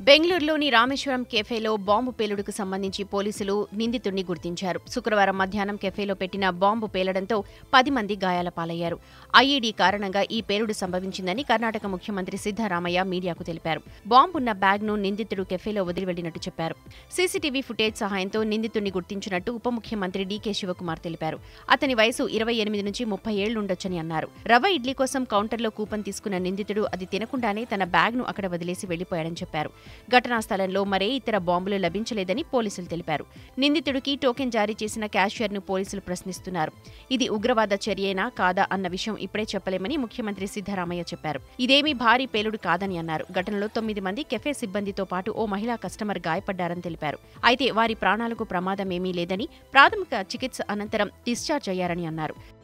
బెంగళూరులోని రామేశ్వరం కెఫేలో బాంబు పేలుడుకు సంబంధించి పోలీసులు నిందితుడిని గుర్తించారు శుక్రవారం మధ్యాహ్నం కెఫేలో పెట్టిన బాంబు పేలడంతో పది మంది గాయాల పాలయ్యారు ఐఈడీ కారణంగా ఈ పేలుడు సంభవించిందని కర్ణాటక ముఖ్యమంత్రి సిద్దరామయ్య మీడియాకు తెలిపారు బాంబున్న బ్యాగ్ను నిందితుడు కెఫేలో వదిలి వెళ్లినట్టు చెప్పారు సీసీటీవీ ఫుటేజ్ సహాయంతో నిందితుడిని గుర్తించినట్టు ఉప ముఖ్యమంత్రి డీకే శివకుమార్ తెలిపారు అతని వయసు ఇరవై ఎనిమిది నుంచి ముప్పై ఏళ్లుండొచ్చని అన్నారు రవ్వ ఇడ్లీ కోసం కౌంటర్లో కూపన్ తీసుకున్న నిందితుడు అది తినకుండానే తన బ్యాగ్ను అక్కడ వదిలేసి వెళ్లిపోయాడని చెప్పారు ఘటనా స్థలంలో మరే ఇతర బాంబులు లభించలేదని పోలీసులు తెలిపారు నిందితుడికి టోకెన్ జారీ చేసిన క్యాషియర్ను పోలీసులు ప్రశ్నిస్తున్నారు ఇది ఉగ్రవాద చర్యేనా కాదా అన్న విషయం ఇప్పుడే చెప్పలేమని ముఖ్యమంత్రి సిద్దరామయ్య చెప్పారు ఇదేమీ భారీ పేలుడు కాదని అన్నారు ఘటనలో తొమ్మిది మంది కెఫే సిబ్బందితో పాటు ఓ మహిళా కస్టమర్ గాయపడ్డారని తెలిపారు అయితే వారి ప్రాణాలకు ప్రమాదమేమీ లేదని ప్రాథమిక చికిత్స అనంతరం డిశ్చార్జ్ అయ్యారని అన్నారు